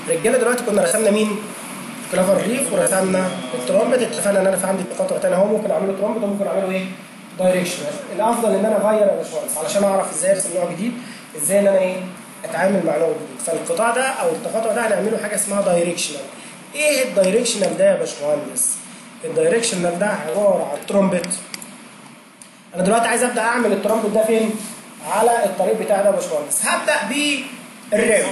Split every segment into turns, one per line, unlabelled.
رجاله دلوقتي كنا رسمنا مين؟ كلافر ريف ورسمنا الترومبت اتفقنا ان انا في عندي تقاطع تاني اهو ممكن اعمله ترومبت وممكن اعمله ايه؟ دايركشنال الافضل ان انا اغير يا باشمهندس علشان اعرف ازاي ارسم نوع جديد ازاي ان انا ايه؟ اتعامل مع نوع جديد فالقطاع ده او التقاطع ده هنعمله حاجه اسمها دايركشنال ايه الدايركشنال ده يا باشمهندس؟ الدايركشنال ده عباره عن ترومبت انا دلوقتي عايز ابدا اعمل الترومبت ده فين؟ على الطريق بتاعي ده يا باشمهندس هبدا بالرام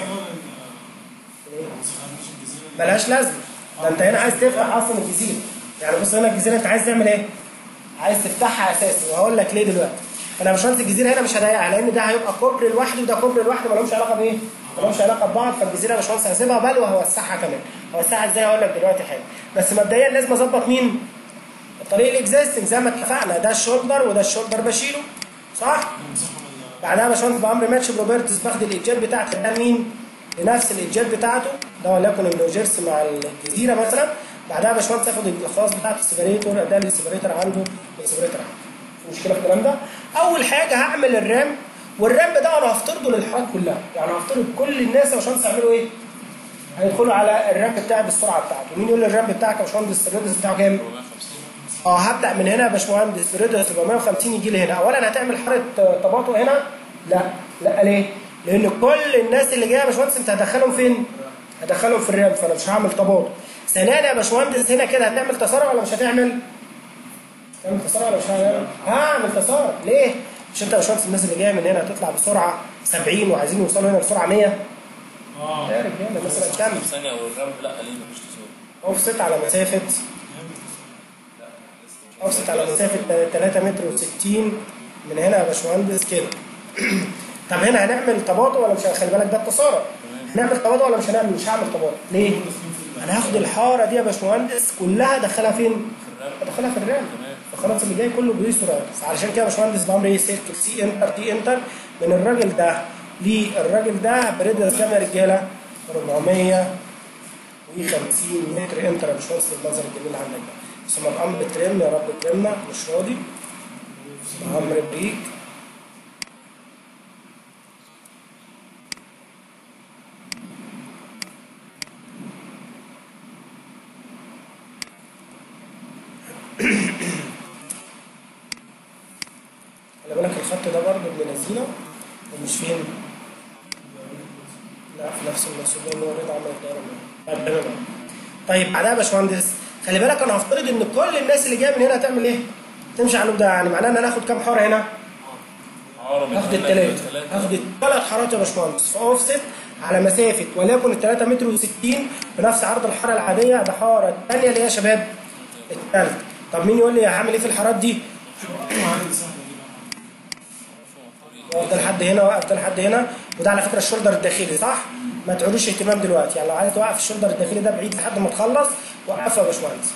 ملهاش لازمه ده انت هنا عايز تفتح اصلا الجزيره يعني بص هنا الجزيره انت عايز تعمل ايه؟ عايز تفتحها اساسا وهقول لك ليه دلوقتي انا يا باشمهندس الجزيره هنا مش هضيقها لان ده هيبقى كوبري لوحده وده كوبري لوحده ما لهمش علاقه بايه؟ ما لهمش علاقه ببعض فالجزيره يا باشمهندس هسيبها بل وهوسعها كمان هوسعها ازاي هقول لك دلوقتي حاجه بس مبدئيا لازم اظبط مين؟ الطريق الاكزيستنج زي ما اتفقنا ده الشولدر وده الشولدر بشيله صح؟ بعدها يا باشمهندس بامر ماتش بروبرتس باخد الايجاد بتاعت ده مين؟ لنفس الايجاد بتاعته ده وليكن النوجيرس مع الجزيره مثلا بعدها يا باشمهندس اخد الخاص بتاعت السيبريتور ده السيبريتور عنده والسيبريتور عنده في مشكله في الكلام ده؟ اول حاجه هعمل الرام والرام ده انا هفترضه للحالات كلها يعني هفترض كل الناس يا باشمهندس يعملوا ايه؟ هيدخلوا على الرام بتاعي بالسرعه بتاعته مين يقول لي الرام بتاعك يا باشمهندس الريدس بتاعه كام؟
450
اه هبدا من هنا يا باشمهندس ريدس 450 يجي لي هنا اولا هتعمل حاره تباطؤ هنا لا لا ليه؟ لان كل الناس اللي جايه يا باشمهندس انت هتدخلهم فين؟ هدخلهم في الرام فانا مش هعمل تباطؤ ثانيا يا باشمهندس هنا كده هتعمل تسارع ولا مش هتعمل؟ هتعمل تسارع ولا مش هتعمل؟ هعمل تسارع ليه؟ مش انت يا باشمهندس الناس اللي جايه من هنا هتطلع بسرعه 70 وعايزين يوصلوا هنا بسرعه 100
اه
يا رجاله مثلا كام؟
ثانية والرمل لا ليه مفيش تصوير
اوفست على مسافه اوفست على مسافه 3 متر و60 من هنا يا باشمهندس كده طب هنا هنعمل تباطؤ ولا مش خلي بالك ده التسارع هنعمل تباطؤ ولا مش هنعمل مش هعمل تباطؤ ليه؟ انا هاخد الحاره دي يا باشمهندس كلها ادخلها فين؟ ادخلها في الرام فخلاص اللي جاي كله بيسرع علشان كده يا باشمهندس بعمل ايه سيركل سي انتر تي انتر من الراجل ده للراجل ده بريدرز كام يا رجاله؟ 450 متر انتر يا باشمهندس المنظر الجميل عندك ده ثم الامر ترم يا رب ترمنا مش راضي امر بريك خلي بالك الخط ده برضه ابن لذينه ومش فين؟ لا في نفس المسؤوليه اللي هو رضا عمل الدايره طيب تمام طيب بعدها يا باشمهندس خلي بالك انا هفترض ان كل الناس اللي جايه من هنا هتعمل ايه؟ تمشي على اللوب ده يعني معناه ان انا هاخد كام حاره هنا؟
عارة من
هاخد
هنا
الثلاثه
لثلاثة.
هاخد الثلاث حارات يا باشمهندس في اوفست على مسافه وليكن ال 3 متر و60 بنفس عرض الحاره العاديه ده حاره الثانيه اللي هي يا شباب الثالثه طب مين يقول لي هعمل ايه في الحارات دي؟
عادي سهله دي بقى
واقف ده لحد هنا واقف ده لحد هنا وده على فكره الشولدر الداخلي صح؟ ما تعولوش اهتمام دلوقتي يعني لو عايز توقف الشولدر الداخلي ده بعيد لحد ما تخلص وقفه يا باشمهندس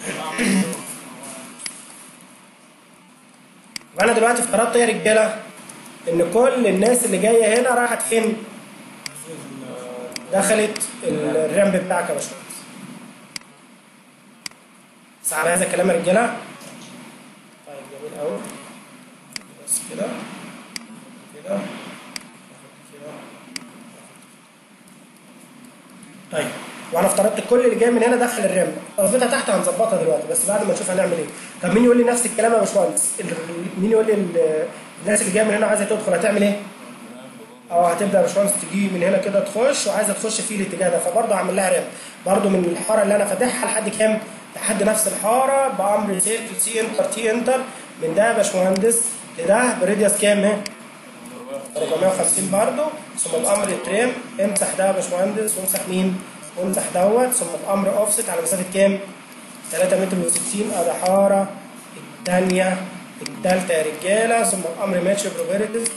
وانا دلوقتي افترضت يا رجاله ان كل الناس اللي جايه هنا راحت فين؟ دخلت الرامب بتاعك يا باشمهندس. بس على هذا الكلام يا رجاله طيب جميل قوي بس كده كده كده طيب وانا افترضت كل اللي جاي من هنا دخل الرام اضفتها تحت هنظبطها دلوقتي بس بعد ما نشوف هنعمل ايه طب مين يقول لي نفس الكلام يا باشمهندس ال- مين يقول لي ال- الناس اللي جايه من هنا عايزه تدخل هتعمل ايه اه هتبدا يا باشمهندس تجي من هنا كده تخش وعايزه تخش في الاتجاه ده فبرضه هعمل لها رام برضه من الحاره اللي انا فاتحها لحد كام لحد نفس الحاره بامر سي سي انتر تي انتر من ده يا باشمهندس لده بريديوس كام اهي 450 برضه ثم بامر تريم امسح ده يا باشمهندس وامسح مين؟ وامسح دوت ثم بامر اوفست على مسافه كام؟ 3 متر و60 ادي حاره الثانيه الثالثه يا رجاله ثم بامر ماتش بروبرتيز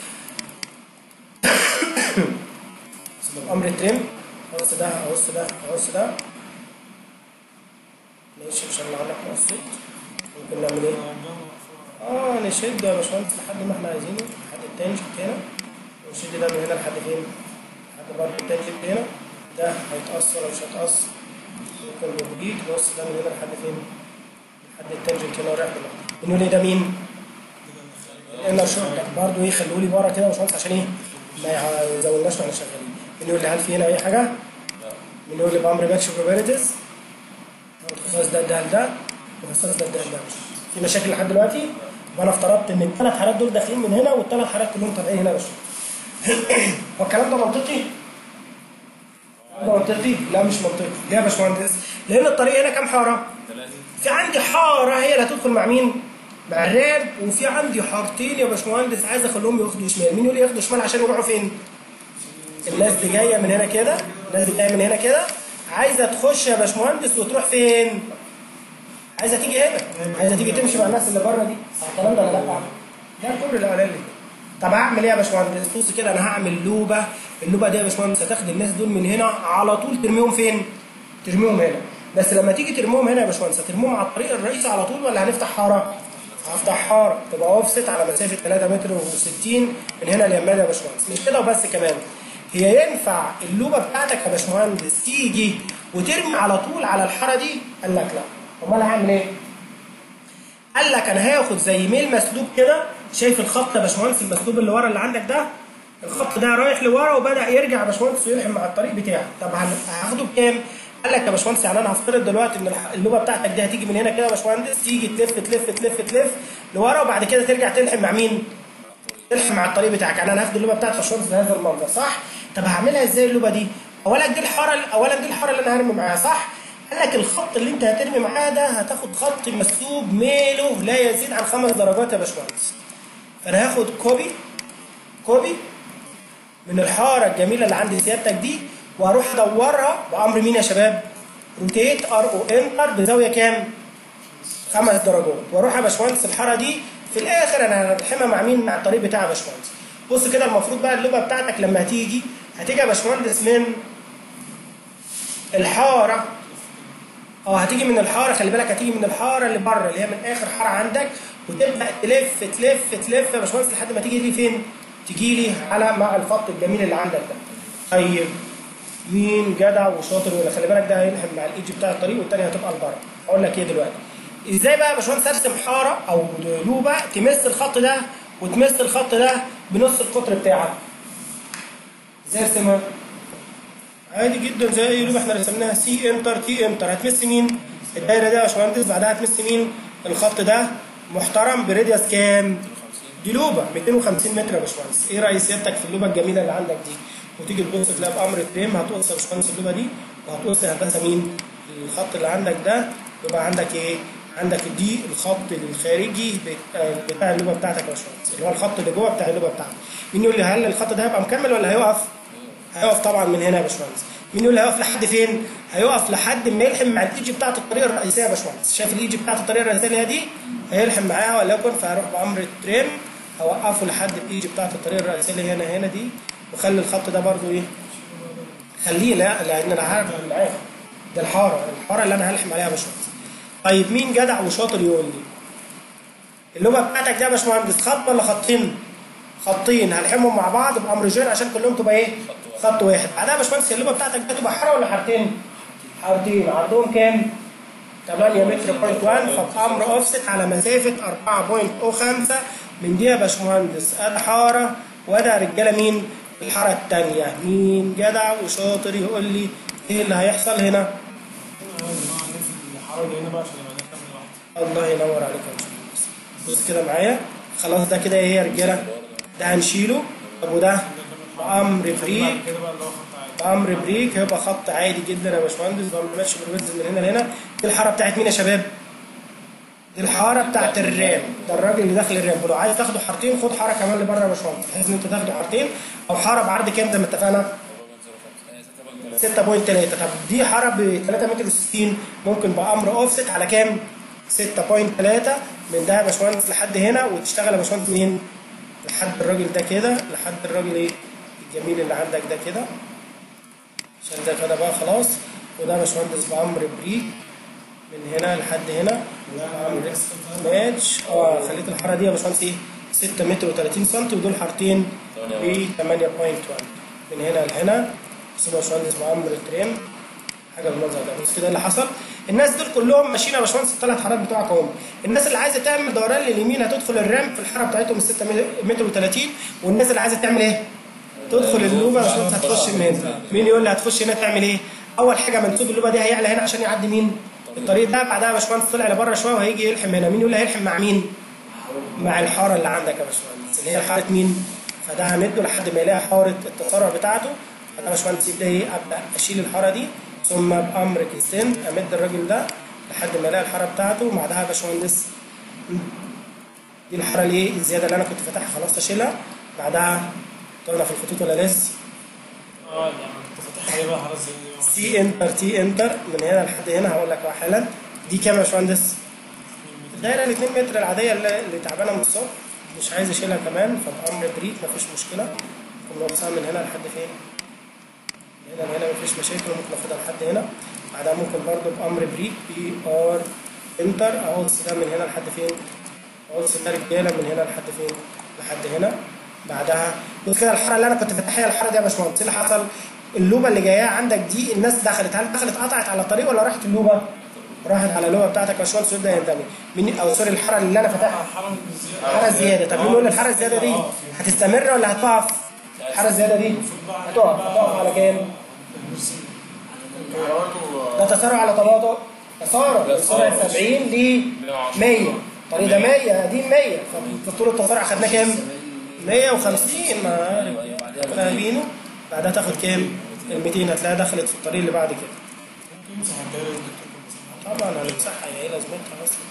ثم بامر تريم اقص ده اقص ده اقص ده ماشي مش هنلعب لك مقصود ممكن نعمل ايه؟ اه نشد يا باشمهندس لحد ما احنا عايزينه لحد التانجنت هنا ونشد ده من هنا لحد فين؟ لحد برضه التانجنت هنا ده هيتقص ولا مش هيتقص ممكن بالبيك نقص ده من هنا لحد فين؟ لحد التانجنت هنا ورايح دماغ بنقول ايه ده مين؟ الانر شورت برضه ايه خلوه لي ورا كده يا باشمهندس عشان ايه؟ ما يزودناش واحنا شغالين بنقول لي هل في هنا اي حاجه؟ من يقول لي بامر باتش بروبابيلتيز الخصائص ده ده ده والخصائص ده ده ده في مشاكل لحد دلوقتي وانا افترضت ان الثلاث حالات دول داخلين من هنا والثلاث حالات كلهم طالعين هنا يا باشا هو الكلام ده منطقي؟ ده منطقي؟ لا مش منطقي ليه يا باشمهندس؟ لان الطريق هنا كام حاره؟
ثلاثة
في عندي حاره هي اللي هتدخل مع مين؟ مع الراب وفي عندي حارتين يا باشمهندس عايز اخليهم ياخدوا شمال، مين يقول لي ياخدوا شمال عشان يروحوا فين؟ الناس دي جايه من هنا كده، الناس دي جايه من هنا كده، عايزه تخش يا باشمهندس وتروح فين؟ عايزه تيجي هنا، عايزه تيجي تمشي مع الناس اللي بره دي، صح الكلام ده ولا لا؟ ده الكوبري الاولاني طب هعمل ايه يا باشمهندس؟ بص كده انا هعمل لوبه، اللوبه دي يا باشمهندس هتاخد الناس دول من هنا على طول ترميهم فين؟ ترميهم هنا بس لما تيجي ترميهم هنا يا باشمهندس هترميهم على الطريق الرئيسي على طول ولا هنفتح حاره؟ هفتح حاره تبقى اوفست على مسافه 3 متر و60 من هنا ليمال يا باشمهندس مش كده وبس كمان هي ينفع اللوبه بتاعتك يا باشمهندس تيجي وترمي على طول على الحاره دي؟ قال لك لا امال هعمل ايه؟ قال لك انا هاخد زي ميل مسلوب كده شايف الخط يا باشمهندس المسلوب اللي ورا اللي عندك ده الخط ده رايح لورا وبدا يرجع يا باشمهندس ويلحم مع الطريق بتاعك طب هن- هاخده بكام؟ قال لك يا باشمهندس يعني انا هفترض دلوقتي ان الح- اللوبه بتاعتك دي هتيجي من هنا كده يا باشمهندس تيجي تلف تلف تلف تلف لورا وبعد كده ترجع تلحم مع مين؟ تلحم مع الطريق بتاعك يعني انا هاخد اللوبه بتاعت باشمهندس بهذا المنظر صح؟ طب هعملها ازاي اللوبه دي؟ اولا دي الحاره اولا دي الحاره اللي انا هرمي معاها صح؟ قال لك الخط اللي انت هترمي معاه ده هتاخد خط مسلوب ميله لا يزيد عن خمس درجات يا باشمهندس. فانا هاخد كوبي كوبي من الحاره الجميله اللي عند سيادتك دي واروح ادورها بامر مين يا شباب؟ روتيت ار او انتر بزاويه كام؟ خمس درجات واروح يا باشمهندس الحاره دي في الاخر انا هلحمها مع مين؟ مع الطريق بتاع يا باشمهندس. بص كده المفروض بقى اللوبه بتاعتك لما هتيجي هتيجي يا باشمهندس من الحاره اه هتيجي من الحاره خلي بالك هتيجي من الحاره اللي بره اللي هي من اخر حاره عندك وتبدا تلف تلف تلف يا باشمهندس لحد ما تيجي لي فين؟ تيجي لي على مع الخط الجميل اللي عندك ده. طيب مين جدع وشاطر ولا خلي بالك ده هيلحم مع الايدج بتاع الطريق والتاني هتبقى لبره. هقول لك ايه دلوقتي؟ ازاي بقى يا باشمهندس ارسم حاره او لوبه تمس الخط ده وتمس الخط ده بنص القطر بتاعك. ازاي ارسمها؟ عادي جدا زي اي لوبه احنا رسمناها سي انتر تي انتر هتمس مين؟ الدايره دي يا باشمهندس بعدها هتمس مين؟ الخط ده محترم بريديوس كام؟ دي لوبه 250 متر يا باشمهندس ايه راي سيادتك في اللوبه الجميله اللي عندك دي؟ وتيجي تبص تلاقي بامر فريم هتقص يا باشمهندس اللوبه دي وهتقص هندسه مين؟ الخط اللي عندك ده يبقى عندك ايه؟ عندك دي الخط الخارجي بتاع- بتاع اللوبه بتاعتك يا باشمهندس اللي هو الخط اللي جوه بتاع اللوبه بتاعتك مين يقول لي هل الخط ده هيبقى مكمل ولا هيقف؟ هيقف طبعا من هنا يا باشمهندس مين يقول لي هيقف لحد فين؟ هيقف لحد ما يلحم مع الايدج بتاعت الطريقه الرئيسيه يا باشمهندس شايف الايدج بتاعت الطريقه الرئيسيه اللي هي دي؟ هيلحم معاها وليكن فهروح بامر التريم هوقفه لحد الايدج بتاعت الطريقه الرئيسيه اللي هي هنا هنا دي وخلي الخط ده برضو ايه؟ خليه لا لان انا هعرف معاه ده الحاره الحاره اللي انا هلحم عليها يا باشمهندس طيب مين جدع وشاطر يقول لي اللغه بتاعتك دي يا باشمهندس خط ولا خطين؟ خطين هلحمهم مع بعض بامر جوين عشان كلهم تبقى ايه؟ خط واحد بعدها يا باشمهندس اللغه بتاعتك دي تبقى حاره ولا حارتين؟ حارتين عرضهم كام؟ 8 متر بوينت 1 فبامر اوفست على مسافه 4.05 من دي يا باشمهندس ادي حاره وادي رجاله مين؟ الحاره الثانيه مين جدع وشاطر يقول لي ايه اللي هيحصل هنا؟
الحرارة هنا بقى عشان يبقى ده كامل واحد
الله ينور عليك يا باشمهندس بص كده معايا خلاص ده كده ايه يا رجاله ده هنشيله طب وده بامر بريك
كده بقى اللي هو خط عادي
بامر بريك هيبقى خط عادي جدا يا باشمهندس بامر ماتش بالويدز من هنا لهنا دي الحاره بتاعت مين يا شباب؟ دي الحاره بتاعت الرام ده الراجل اللي داخل الرام لو عايز تاخدوا حارتين خد حاره كمان لبره يا باشمهندس بحيث ان انت تاخدوا حارتين او حاره بعرض كام زي ما اتفقنا؟ 6.3 طب دي حاره ب 3 متر و60 ممكن بامر اوفست على كام؟ 6.3 من ده يا باشمهندس لحد هنا وتشتغل يا باشمهندس منين؟ لحد الراجل ده كده لحد الراجل ايه؟ الجميل اللي عندك ده كده عشان ده كده بقى خلاص وده يا باشمهندس بامر بريك من هنا لحد هنا وده بامر ماتش اه خليت الحاره دي يا باشمهندس ايه؟ 6 متر و30 سم ودول حارتين ب 8.1 من هنا لهنا بس يا باشمهندس بامر تريم حاجه بالمنظر ده بص كده اللي حصل الناس دول كلهم ماشيين يا باشمهندس الثلاث حارات بتوعك اهم الناس اللي عايزه تعمل دوران لليمين هتدخل الرام في الحاره بتاعتهم 6 متر و30 والناس اللي عايزه تعمل ايه؟ تدخل اللوبه يا باشمهندس هتخش من هنا مين يقول لي هتخش هنا تعمل ايه؟ اول حاجه منسوب اللوبه دي هيعلى هنا عشان يعدي مين الطريق ده بعدها يا باشمهندس طلع لبره شويه وهيجي يلحم هنا مين يقول لي هيلحم مع مين مع الحاره اللي عندك يا باشمهندس اللي هي حاره مين فده همده لحد ما يلاقي حاره التسارع بتاعته فده يا باشمهندس يبدا ايه ابدا اشيل الحاره دي ثم بامر اكستند امد الراجل ده لحد ما الاقي الحاره بتاعته بعدها يا باشمهندس دي الحاره الايه الزياده اللي انا كنت فاتحها خلاص اشيلها بعدها طلعنا في الخطوط ولا لسه
اه يعني كنت فاتحها ايه بقى حرس زي دي
سي انتر تي انتر من هنا لحد هنا هقول لك حالا دي كام يا باشمهندس؟ الدايره ال 2 متر العاديه اللي, اللي تعبانه من الصبح مش عايز اشيلها كمان فبامر بريك مفيش مشكله ممكن نوصلها من هنا لحد فين؟ من هنا لهنا مفيش مشاكل ممكن ناخدها لحد هنا بعدها ممكن برضو بامر بريك بي ار انتر اقص ده من هنا لحد فين؟ اقص ده رجاله من هنا لحد فين؟ لحد هنا بعدها بص كده الحاره اللي انا كنت فاتحها هي الحاره دي يا باشمهندس إيه اللي حصل؟ اللوبه اللي جايه عندك دي الناس دخلت هل دخلت قطعت على الطريق ولا راحت اللوبه؟ راحت على اللوبه بتاعتك يا باشمهندس ويبدا ينتمي مين او سوري الحاره اللي انا فاتحها
حرم الزيادة
الحاره الزياده طب مين يقول لي الحاره الزياده دي هتستمر ولا هتقف؟ الحاره الزياده دي هتقف هتقف على كام؟ ده تسارع على تباطؤ تسارع تسارع 70 ل 100 الطريق ده 100 دي 100 فطول التسارع خدناه كام؟ 150 ما فاهمينه بعدها تاخد كام؟ ال 200 هتلاقيها دخلت في الطريق اللي بعد كده
يمسح الدايرة اللي الدكتور
طبعا هنمسحها هي ايه لازمتها اصلا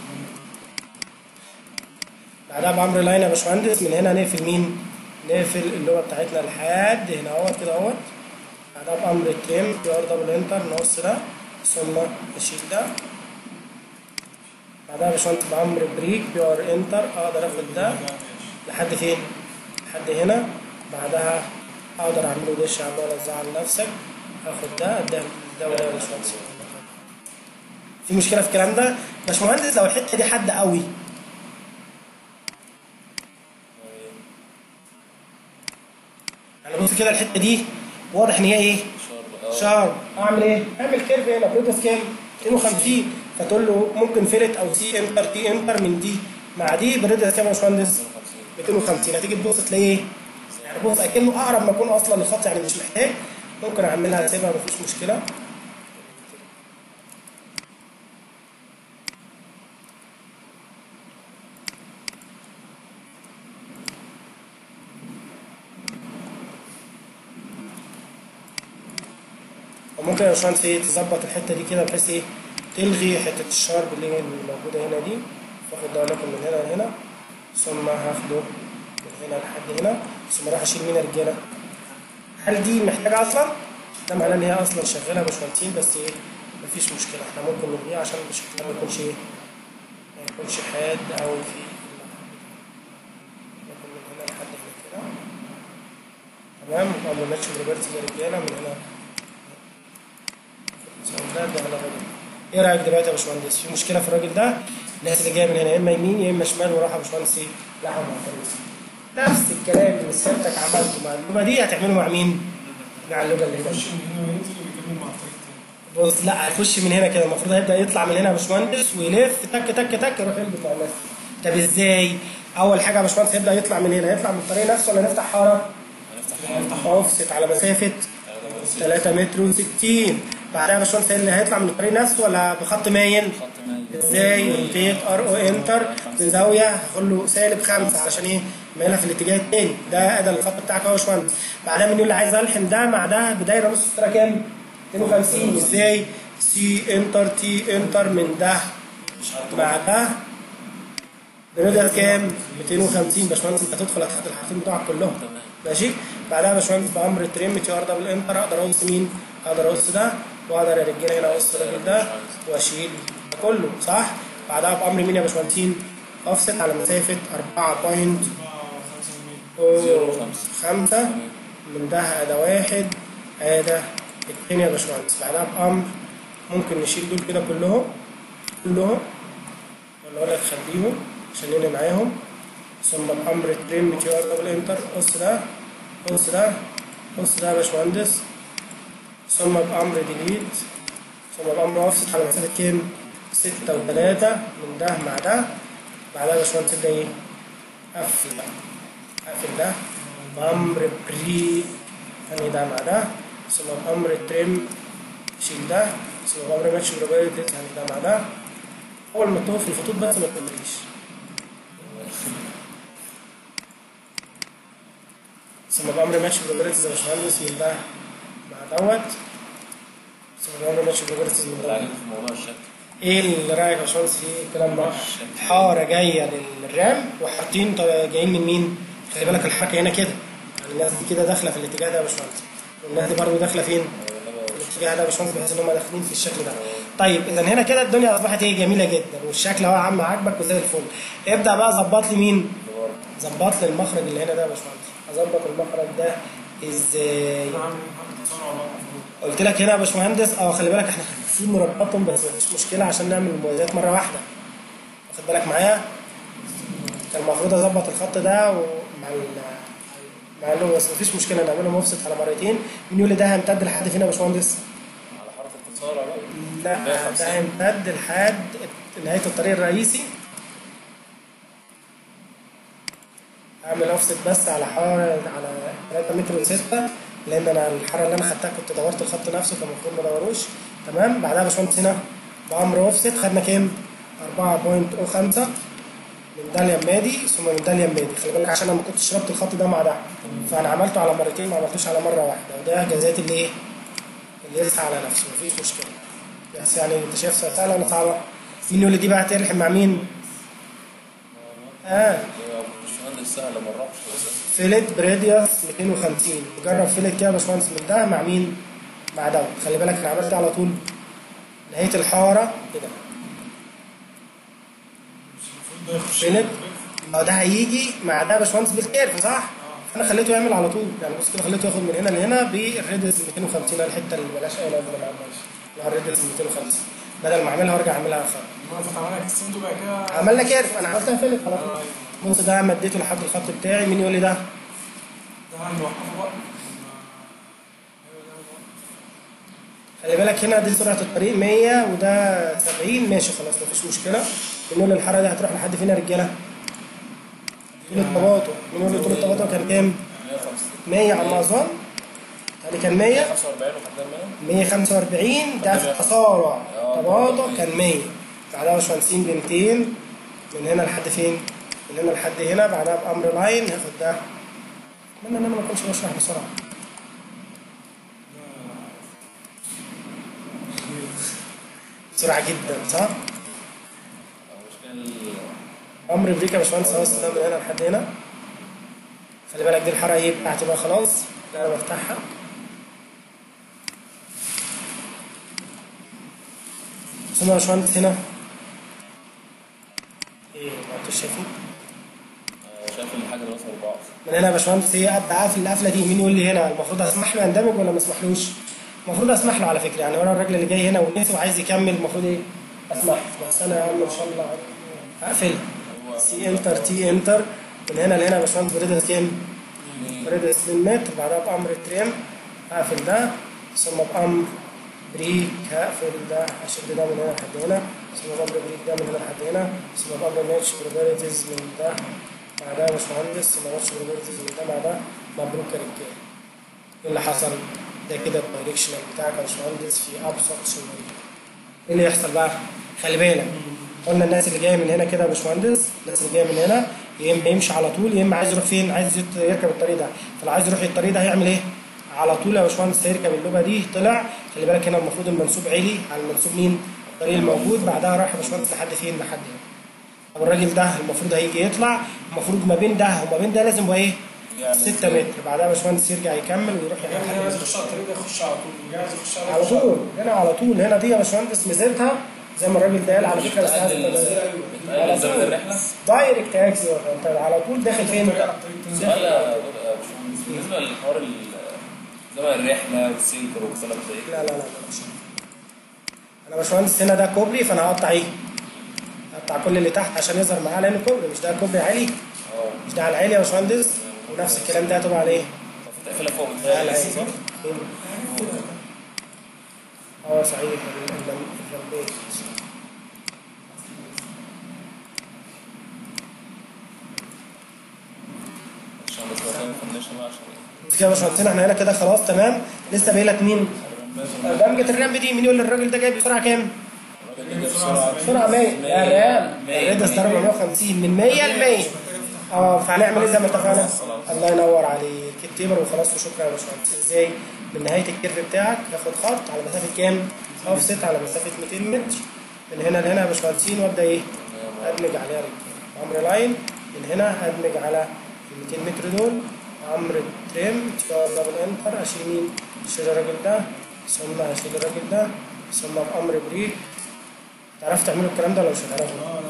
بعدها بامر لاين يا باشمهندس من هنا نقفل مين؟ نقفل اللغه بتاعتنا لحد هنا اهوت كده اهوت بعدها بامر تريم بي ار دبل انتر نقص ده ثم اشيل ده بعدها يا باشمهندس بامر بريك بي ار انتر اقدر اخد ده لحد فين؟ لحد هنا بعدها اقدر اعمله دش عم ولا تزعل نفسك اخد ده اديها ده ولا يا باشمهندس في مشكله في الكلام ده باشمهندس لو الحته دي حد قوي يعني بص كده الحته دي واضح ان هي ايه شارب اعمل ايه اعمل كيرف هنا برودس كام 250 فتقول له ممكن فيلت او سي انتر تي انتر من دي مع دي برودس كام يا باشمهندس 250 هتيجي تبص تلاقي ايه يعني بص اكنه اقرب ما يكون اصلا للخط يعني مش محتاج ممكن اعملها اسيبها مفيش مشكله وممكن يا باشمهندس ايه تظبط الحته دي كده بحيث ايه تلغي حته الشارب اللي هي الموجوده هنا دي فاخد ده ولكن من هنا لهنا ثم هاخده من هنا لحد هنا ثم اروح اشيل مين يا رجاله هل دي محتاجه اصلا؟ ده معناه ان هي اصلا شغاله يا باشمهندسين بس ايه مفيش مشكله احنا ممكن نلغيها عشان شكلها ما يكونش ايه ما يكونش حاد او في ممكن من هنا لحد هنا كده تمام وقبل ما نمشي بريفرس يا رجاله من هنا ده ده على الراجل ايه رايك دلوقتي يا باشمهندس في مشكله في الراجل ده الناس اللي جايه من هنا يا اما يمين يا اما شمال وراح يا باشمهندس ايه لحم مع الفريق نفس الكلام اللي سيادتك عملته مع اللغه دي هتعمله مع مين؟ مع اللغه اللي هنا
يخش من هنا وينزل ويكمل مع الطريق التاني
بص لا هيخش من هنا كده المفروض هيبدا يطلع من هنا يا باشمهندس ويلف تك تك تك يروح يلبس على الناس طب ازاي؟ اول حاجه يا باشمهندس هيبدا يطلع من هنا يطلع من الطريق نفسه ولا نفتح حاره؟ نفتح اوفست على مسافه 3 متر و60 بعدها يا باشمهندس اللي هيطلع من الطريق نفسه ولا بخط مايل؟ ازاي؟ روتيت ار او انتر من زاويه هقول له سالب خمسه علشان ايه؟ مايلها في الاتجاه التاني ده ده الخط بتاعك اهو يا باشمهندس بعدها من اللي عايز الحم ده مع ده بدايره نص ستاره كام؟ 250 ازاي؟ سي انتر تي انتر من ده مع ده بنقدر كام؟ 250 باشمهندس انت هتدخل هتحط الحاجتين بتوعك كلهم ماشي؟ بعدها يا باشمهندس بامر تريم تي ار دبل انتر اقدر اقص مين؟ اقدر اقص ده واقدر يا رجاله هنا اقص الراجل ده واشيل ده كله صح؟ بعدها بامر مين يا باشمهندسين؟ اوفست على مسافه 4.05 من ده ده واحد ده التاني يا باشمهندس بعدها بامر ممكن نشيل دول كده كلهم كلهم ولا اقول لك خليهم عشان ننهي معاهم ثم بامر تريم تي ار دبل انتر قص ده قص ده قص ده يا باشمهندس ثم بامر ديليت ثم بامر اوفست على مسافه كام؟ ستة وتلاتة من ده مع ده بعدها يا باشمهندس تبدا ايه؟ قفل ده قفل ده بامر بري انهي ده مع ده ثم بامر تريم شيل ده ثم بامر ماتش بروبابيلتيز يعني ده مع ده اول ما تقف في الخطوط بس ما تكمليش ثم بامر ماتش بروبابيلتيز يا باشمهندس من ده مع دوت ثم بامر ماتش بروبابيلتيز من
اللي
دوت
عاجبني في موضوع الشكل
ايه اللي رايك يا باشمهندس في الكلام ده؟ حاره جايه للرام وحاطين طب- جايين من مين؟ خلي بالك الحركه هنا كده يعني الناس دي كده داخله في الاتجاه ده يا باشمهندس والناس دي برضه داخله فين؟ الاتجاه ده يا باشمهندس بحيث ان هم داخلين في الشكل ده. طيب اذا هنا كده الدنيا اصبحت ايه جميله جدا والشكل اهو يا عم عاجبك وزي الفل. ابدا بقى ظبط لي مين؟ ظبط لي المخرج اللي هنا ده يا باشمهندس. اظبط المخرج ده ازاي؟
انا عامل محطة تصارع بقى المفروض
قلت لك هنا يا باشمهندس اه خلي بالك احنا المفروض نربطهم بس مفيش مشكله عشان نعمل المميزات مره واحده واخد بالك معايا كان المفروض اظبط الخط ده ومع ال مع انه بس مفيش مشكله نعمله مفسد على مرتين مين يقول لي ده هيمتد لحد فين يا باشمهندس؟
على حرف التصارع بقى
لا
ده
ده
50.
هيمتد لحد نهايه الطريق الرئيسي اعمل اوفست بس على حوالي على 3 متر و6 لان انا الحاره اللي انا خدتها كنت دورت الخط نفسه كان المفروض ما ادوروش تمام بعدها يا باشمهندس هنا بامر اوفست خدنا كام؟ 4.05 من ده اليمادي ثم من ده اليمادي خلي بالك عشان انا ما كنتش ربط الخط ده مع ده فانا عملته على مرتين ما عملتوش على مره واحده وده جزات اللي ايه؟ اللي يرسى على نفسه مفيش مشكله بس يعني انت شايف سهله ولا صعبه؟ مين يقول لي دي بقى تلحم مع مين؟ اه
مش مهندس سهل ما نروحش
فيلت بريديوس 250 جرب فيلت كده يا باشمهندس من ده مع مين؟ مع ده خلي بالك انا عملت ده على طول نهايه الحاره كده
مش المفروض ده يخش
فيلت ما هو ده هيجي مع ده يا باشمهندس بالكيرف صح؟ انا خليته يعمل على طول يعني بص كده خليته ياخد من هنا لهنا بالريديوس 250 الحته اللي بلاش اي لازمه ما عملهاش اللي هو الريديوس 250 بدل ما اعملها وارجع اعملها خط
ما فتح عملها كسنت وبقى كده
عملنا كيرف انا عملتها فيلت على طول بص ده مديته لحد الخط بتاعي مين يقول لي ده؟
ده هنوقفه بقى
خلي بالك هنا دي سرعة الطريق 100 وده 70 ماشي خلاص مفيش مشكلة بنقول الحارة دي هتروح لحد فين يا رجالة؟ طول التباطؤ بنقول له طول التباطؤ كان كام؟
150
100 على ما أظن يعني كان 100
45 وخدنا 100
145 ده في التسارع تباطؤ كان 100 بعدها باشمهندسين ب 200 من هنا لحد فين؟ من هنا لحد هنا بعدها بأمر لاين هاخد ده اتمنى ان انا ما اكونش بشرح بسرعة بسرعة جدا صح؟
المشكله
امر بريك يا باشمهندس اهو ده من هنا لحد هنا خلي بالك دي الحاره ايه بتاعتي بقى خلاص ده انا بفتحها ثم يا باشمهندس هنا ايه ما انتوش شايفين
شايف ان الحاجه مثلا اربعه
من هنا يا باشمهندس ايه ابدا اقفل القفله دي مين يقول لي هنا المفروض اسمح له يندمج ولا ما اسمحلوش المفروض اسمح له على فكره يعني وانا الراجل اللي جاي هنا ونسي وعايز يكمل المفروض ايه اسمح له. بس انا يا عم ان شاء الله هقفلها سي انتر تي انتر من هنا لهنا يا باشمهندس بريدس كام؟ بريدس 2 متر بعدها بامر التريم هقفل ده ثم بامر بريك هقفل ده هشد ده من هنا لحد هنا ثم بامر بريك ده من هنا لحد هنا ثم بامر ماتش بروبابيلتيز من ده مع ده يا باشمهندس ثم ماتش بروبابيلتيز من ده مع ده مبروك يا رجاله ايه اللي حصل؟ ده كده الدايركشنال بتاعك يا باشمهندس في ابسط صوره ايه اللي يحصل بقى؟ خلي بالك قلنا الناس اللي جايه من هنا كده يا باشمهندس الناس اللي جايه من هنا يا اما يمشي على طول يا اما عايز يروح فين؟ عايز يت- يركب الطريق ده فلو عايز يروح الطريق ده هيعمل ايه؟ على طول يا باشمهندس هيركب اللوبه دي طلع خلي بالك هنا المفروض المنسوب عالي على المنسوب مين؟ الطريق الموجود بعدها راح يا باشمهندس لحد فين؟ لحد هنا طب الراجل ده المفروض هيجي يطلع المفروض ما بين ده وما بين ده لازم يبقى ايه؟ 6 متر بعدها يا باشمهندس يرجع يكمل ويروح
يعني
يعمل
اللي عايز يخش على الطريق ده يخش على طول اللي عايز يخش على
على طول هنا على طول هنا دي يا باشمهندس ميزتها زي ما الراجل ده قال على فكره بس عايز
بتقلل زمن الرحله
دايركت اكس انت على طول داخل فين؟
سؤال يا باشمهندس بالنسبه للحوار ال- زمن الرحله والسينكر والكلام ده ايه؟
لا لا لا بلاش انا يا باشمهندس هنا ده كوبري فانا هقطع ايه؟ هقطع كل اللي تحت عشان يظهر معاه لانه كوبري مش ده كوبري عالي
اه
مش ده على العالي يا باشمهندس ونفس الكلام ده هتبقى على ايه؟
طب تقفلها فوق
على
متهيألي
العالي
صح؟
فين؟ اه صحيح ال- ال- الجنبين
عشان بس ما فنشنا بقى عشان ايه؟
كده يا باشمهندس احنا هنا كده خلاص تمام لسه باقي لك مين؟ طيب دمجة الرام دي مين يقول لي الراجل ده جايب بسرعة كام؟
بسرعه
بسرعة 100 يا الرام الريد ستار 450 من 100 ل 100 اه فهنعمل ايه زي ما اتفقنا؟ الله ينور عليك التيبر وخلاص وشكرا يا باشمهندس ازاي؟ من نهاية الكيرف بتاعك تاخد خط على مسافة كام؟ اوفست على مسافة 200 متر من هنا لهنا يا باشمهندسين وابدا ايه؟ ادمج عليها رجل عمر لاين من هنا ادمج على ال 200 متر دول عمر تريم تشتغل دبل انتر اشيل مين؟ اشيل الراجل ده ثم اشيل الراجل ده ثم بامر بريك تعرفوا تعملوا الكلام ده ولا مش هتعرفوا؟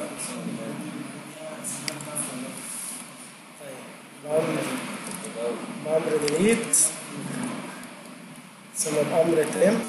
طيب بأمر بأمر ديليت ثم بأمر تريم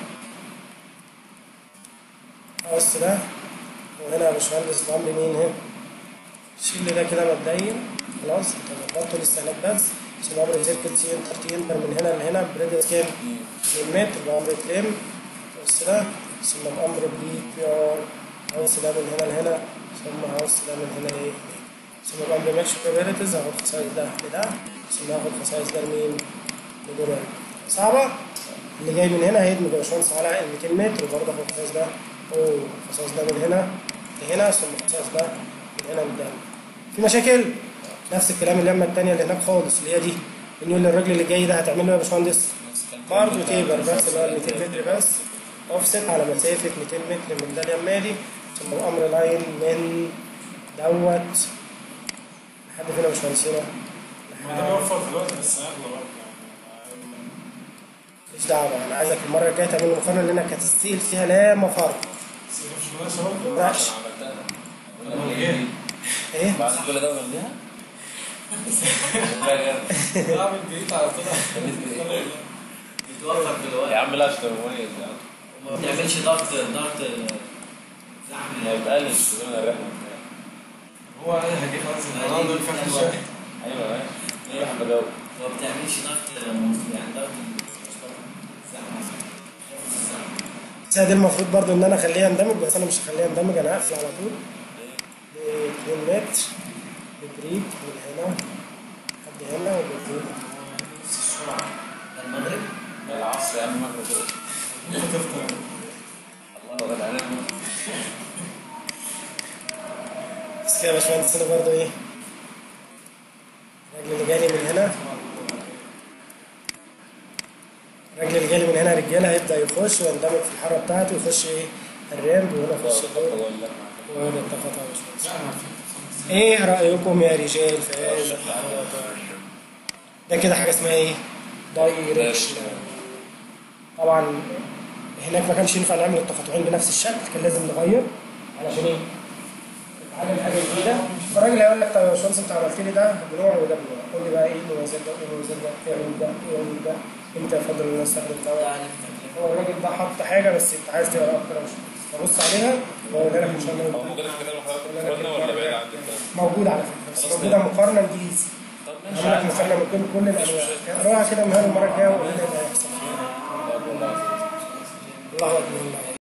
قص ده وهنا يا باشمهندس بأمر مين هنا؟ شيل ده كده مبدئيا خلاص انت ظبطته للسنات بس ثم امر سيركل سي انتر تي انتر من هنا لهنا بريديوس كام؟ 2 متر بامر تريم قص ده ثم بامر بي بي ار هوس ده من هنا لهنا ثم هوس ده من هنا لايه؟ ثم بامر ماتش بروبابيلتيز هاخد خصائص ده لده ثم هاخد خصائص ده لمين؟ لدول صعبة؟ اللي جاي من هنا هيدمج يا باشمهندس على ال 200 متر وبرضه هاخد خصائص ده اوه خصائص ده من هنا لهنا ثم خصائص ده من هنا لده في مشاكل؟ نفس الكلام اللمه الثانيه اللي هناك خالص اللي هي دي بنقول للراجل اللي جاي ده هتعمل له ايه يا باشمهندس؟ برضه تيبر بس اللي هو ال 200 متر بس اوفست على مسافه 200 متر من ده اليمالي ثم امر لاين من دوت لحد فين يا باشمهندسينا؟
ما ده بيوفر في الوقت بس اغلى برضه يعني
ماليش دعوه بقى. انا عايزك المره الجايه تعمل مقارنه لانك هتستيل فيها لا مفر
بس مش مناسبة برضه
ماشي
عملتها
ايه؟
بعد كل ده وغنيها لا جامد
بعمل جديد على طول
بتوفر في الوقت
يا عم لا اشتري مميز يا عم
وما بتعملش ضغط ضغط
ما
زحمه
يتقلش زمن الرحله
هو قال هجيب خلاص النهارده اللي فات الشهر
ايوه ايوه ايوه بجاوب
وما بتعملش ضغط يعني ضغط زحمه زحمه
بس هي دي المفروض برضو ان انا اخليها اندمج بس انا مش هخليها اندمج انا هقفل على طول ب 2 متر ببريك من هنا لحد هنا وبريك
المغرب
العصر يا عم مغرب كده
انت تفطر
الله ولد علينا
بس كده يا باشمهندس انا برضو ايه الراجل اللي جالي من هنا الراجل اللي جالي من هنا رجاله هيبدا يخش ويندمج في الحاره بتاعته يخش ايه الرامب وهنا يخش الدور وهنا التقطع يا باشمهندس
لا انا في
ايه رايكم يا رجال في هذا الحوار ده كده حاجه اسمها ايه دايركشن طبعا هناك ما كانش ينفع نعمل التقاطعين بنفس الشكل كان لازم نغير علشان ايه نتعلم حاجه جديده فالراجل هيقول لك طب يا باشمهندس انت عملت لي ده بنوع وده بنوع قول لي بقى ايه المميزات ده وايه المميزات ده اعمل ده اعمل ده امتى افضل ان انا استخدم
ده
ده
عليك تكلفه
هو الراجل ده حط حاجه بس انت عايز تقرا اكتر يا باشمهندس فبص عليها واقولها لك ان شاء الله
هو موجود في كتاب الحضارات الفرنة ولا بعيد عن كده؟
موجودة على فكرة بس
خلاص
موجودة مقارنة انجليزي
طب
عامل لك مقارنة من كل كل الانواع اقراها كده من هنا المرة الجاية وقول لي اللي هيحصل الله اكبر الله